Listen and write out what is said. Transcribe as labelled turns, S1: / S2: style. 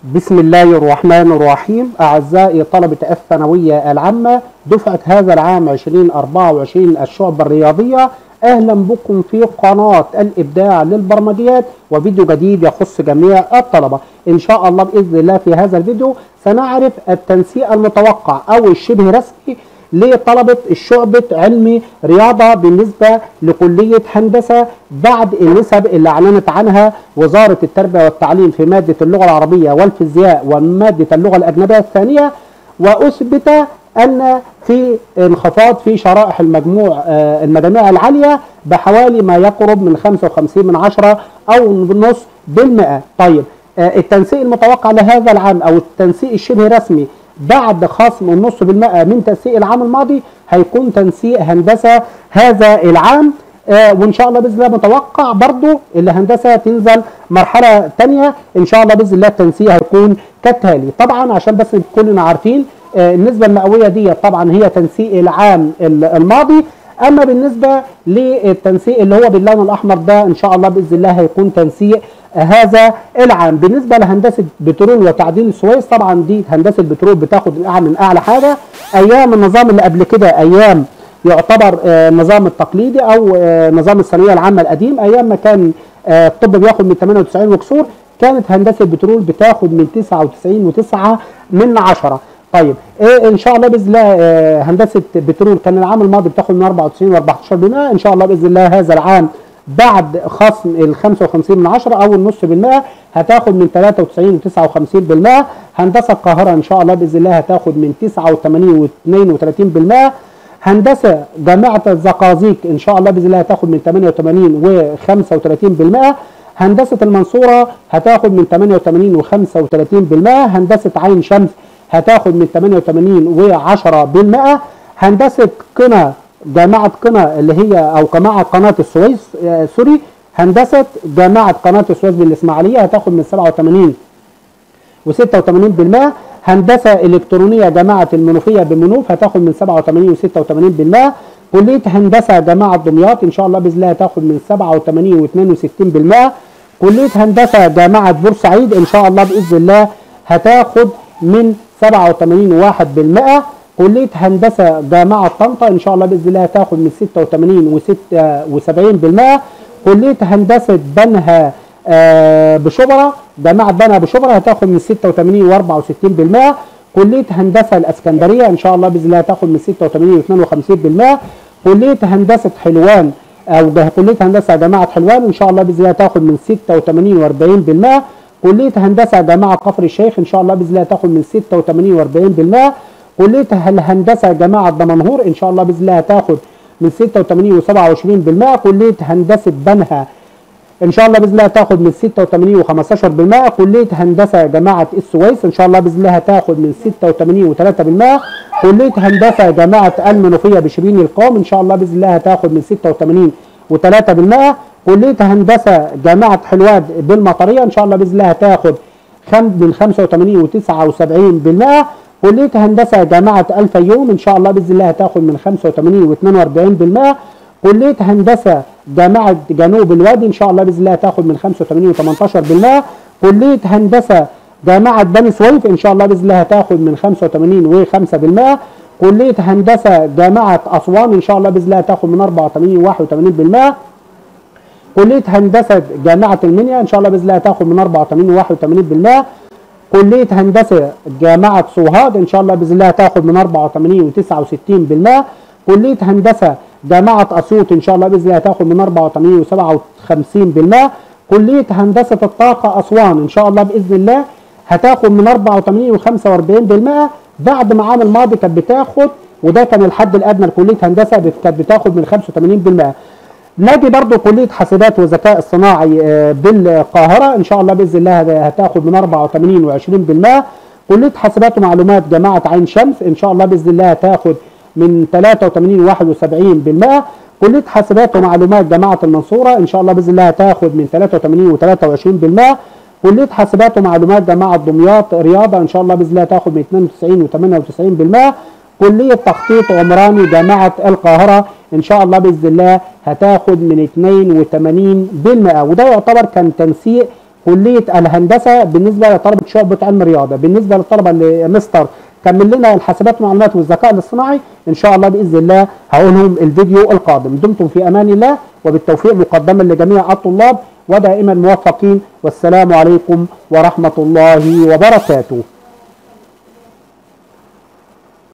S1: بسم الله الرحمن الرحيم أعزائي طلبة الثانوية العامة دفعة هذا العام 2024 الشعب الرياضية أهلا بكم في قناة الإبداع للبرمجيات وفيديو جديد يخص جميع الطلبة إن شاء الله بإذن الله في هذا الفيديو سنعرف التنسيق المتوقع أو الشبه رسمي لطلبة الشعبة علمي رياضة بالنسبة لكلية هندسة بعد النسب اللي أعلنت عنها وزارة التربية والتعليم في مادة اللغة العربية والفيزياء ومادة اللغة الأجنبية الثانية وأثبت أن في انخفاض في شرائح المجموع آه، المجاميع العالية بحوالي ما يقرب من 55 من عشرة أو نص بالمئة طيب آه، التنسيق المتوقع لهذا العام أو التنسيق الشبه رسمي بعد خصم النص بالمئة من تنسيق العام الماضي هيكون تنسيق هندسة هذا العام آه وان شاء الله باذن الله متوقع برضو اللي هندسه تنزل مرحله ثانيه ان شاء الله باذن الله التنسيق هيكون كالتالي طبعا عشان بس كلنا عارفين آه النسبه المئويه دي طبعا هي تنسيق العام الماضي اما بالنسبه للتنسيق اللي هو باللون الاحمر ده ان شاء الله باذن الله هيكون تنسيق هذا العام بالنسبه لهندسه بترول وتعديل السويس طبعا دي هندسه البترول بتاخد من اعلى من اعلى حاجه ايام النظام اللي قبل كده ايام يعتبر آه، النظام التقليدي او آه، نظام الثانويه العامه القديم ايام ما كان آه، الطب بياخد من 98 وكسور كانت هندسه البترول بتاخد من 99 و9 من 10 طيب إيه ان شاء الله باذن الله آه، هندسه بترول كان العام الماضي بتاخد من 94 و14 بالمئه ان شاء الله باذن الله هذا العام بعد خصم ال 55 من 10 او النص بالمئه هتاخد من 93 و59 بالمئه هندسه القاهره ان شاء الله باذن الله هتاخد من 89 و32 بالمئه هندسه جامعه الزقازيق ان شاء الله باذن الله هتاخد من 88 و35 بالمئه هندسه المنصوره هتاخد من 88 و35 بالمئه هندسه عين شمس هتاخد من 88 و10 بالمئه هندسه قنا جامعه قنا اللي هي او جامعه قناه السويس آه سوري هندسه جامعه قناه السويس بالاسماعيليه هتاخد من 87 و86% هندسه الكترونيه جامعه المنوفيه بمنوف هتاخد من 87 و86% كليه هندسه جامعه دمياط ان شاء الله باذن الله هتاخد من 87 و62% كليه هندسه جامعه بورسعيد ان شاء الله باذن الله هتاخد من 87 و1% كليه هندسه جامعه طنطا ان شاء الله باذن الله هتاخد من 86 و76% كليه هندسه بنها آه بشبرا جامعه بنها بشبرا هتاخد من 86 و64% كليه هندسه الاسكندريه ان شاء الله باذن الله هتاخد من 86 و52% كليه هندسه حلوان او كليه هندسه جامعه حلوان ان شاء الله باذن الله هتاخد من 86 و40% كليه هندسه جامعه كفر الشيخ ان شاء الله باذن الله هتاخد من 86 و40% كليه الهندسه جامعه دمنهور ان شاء الله باذن الله هتاخد من 86 و27% كليه هندسه بنها ان شاء الله باذن الله هتاخد من 86 و15% كليه هندسه جامعه السويس ان شاء الله باذن الله هتاخد من 86 و3% كليه هندسه جامعه المنوفيه بشبين القوم ان شاء الله باذن الله هتاخد من 86 و3% كليه هندسه جامعه حلوان بالمطريه ان شاء الله باذن الله هتاخد من 85 و79% كليه هندسه جامعه الفيوم ان شاء الله باذن الله هتاخد من 85 و42% كليه هندسه جامعه جنوب الوادي ان شاء الله باذن الله هتاخد من 85 و18% كليه هندسه جامعه بني سويف ان شاء الله باذن الله هتاخد من 85 و5% كليه هندسه جامعه اسوان ان شاء الله باذن الله هتاخد من 84 و81% كليه هندسه جامعه المنيا ان شاء الله باذن الله هتاخد من 84 و81% كليه هندسه جامعه سوهاج ان شاء الله باذن الله هتاخد من 84 و69% كليه هندسه جامعه اسيوط ان شاء الله باذن الله هتاخد من 84 و57% كليه هندسه الطاقه اسوان ان شاء الله باذن الله هتاخد من 84 و45% بعد ما عام الماضي كانت بتاخد وده كان الحد الادنى لكليه هندسه كانت بتاخد من 85% نادي برضو كليه حاسبات وذكاء اصطناعي بالقاهره ان شاء الله باذن الله هتاخد من 84 و20% كليه حاسبات ومعلومات جامعه عين شمس ان شاء الله باذن الله هتاخد من 83 و71% كليه حاسبات ومعلومات جامعه المنصوره ان شاء الله باذن الله هتاخد من 83 و23% كليه حاسبات ومعلومات جامعه دمياط رياضه ان شاء الله باذن الله هتاخد من 92 و98% كليه تخطيط عمراني جامعه القاهره ان شاء الله باذن الله هتاخد من 82% وده يعتبر كان تنسيق كليه الهندسه بالنسبه لطلبه شعبه علم الرياضه بالنسبه للطلبه اللي مستر كمل لنا الحاسبات والمعلومات والذكاء الاصطناعي ان شاء الله باذن الله هقولهم الفيديو القادم دمتم في امان الله وبالتوفيق مقدما لجميع الطلاب ودائما موفقين والسلام عليكم ورحمه الله وبركاته